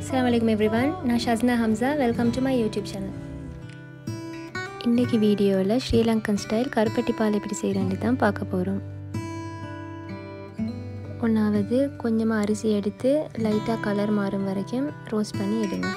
அஸ்ஸலாமு அலைக்கும் எவ்ரிவன் நான் Shasna Hamza welcome to my YouTube channel இன்றைக்கி வீடியோவில் ஸ்ரீலங்கன் ஸ்டைல் கருப்பட்டி பால் எப்படி செய்கிறேன்னு தான் பார்க்க போகிறோம் ஒன்றாவது கொஞ்சமாக அரிசி எடுத்து லைட்டாக கலர் மாறும் வரைக்கும் ரோஸ்ட் பண்ணி எடுங்க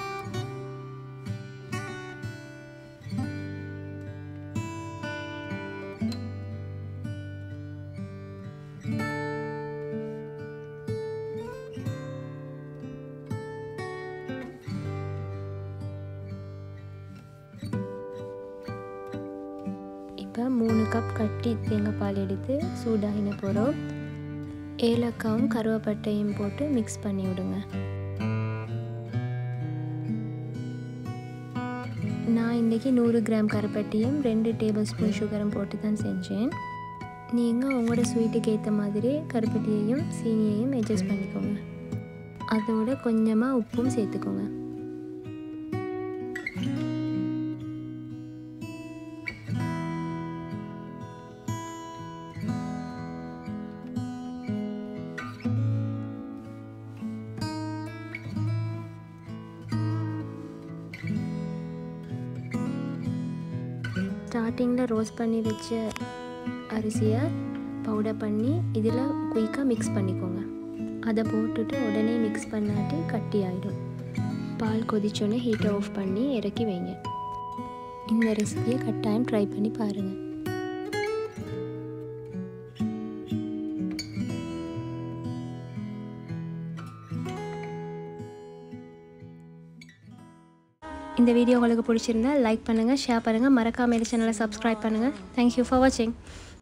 இப்போ மூணு கப் கட்டி தேங்காய் பால் எடுத்து சூடாகின போகிறோம் ஏலக்காவும் கருவேப்பட்டையும் போட்டு மிக்ஸ் பண்ணி விடுங்க நான் இன்றைக்கி நூறு கிராம் கருப்பட்டியும் ரெண்டு டேபிள் ஸ்பூன் சுகரும் போட்டு தான் செஞ்சேன் நீங்கள் உங்களோட ஸ்வீட்டுக்கு ஏற்ற மாதிரி கருப்பட்டியையும் சீனியையும் அட்ஜஸ்ட் பண்ணிக்கோங்க அதோட கொஞ்சமாக உப்பும் சேர்த்துக்கோங்க ஸ்டார்டிங்கில் ரோஸ்ட் பண்ணி வச்ச அரிசியை பவுடர் பண்ணி இதில் குயிக்காக மிக்ஸ் பண்ணிக்கோங்க அதை போட்டுட்டு உடனே மிக்ஸ் பண்ணாட்டி கட்டி ஆகிடும் பால் கொதிச்சோன்னே ஹீட்டை ஆஃப் பண்ணி இறக்கி வைங்க இந்த ரெசிபியை கட்டாயம் ட்ரை பண்ணி பாருங்கள் இந்த வீடியோ உங்களுக்கு பிடிச்சிருந்தா லைக் பண்ணுங்கள் ஷேர் பண்ணுங்கள் மறக்காமல் இந்த சேனலை சப்ஸ்கிரைப் பண்ணுங்கள் தேங்க்யூ ஃபார் வாட்சிங்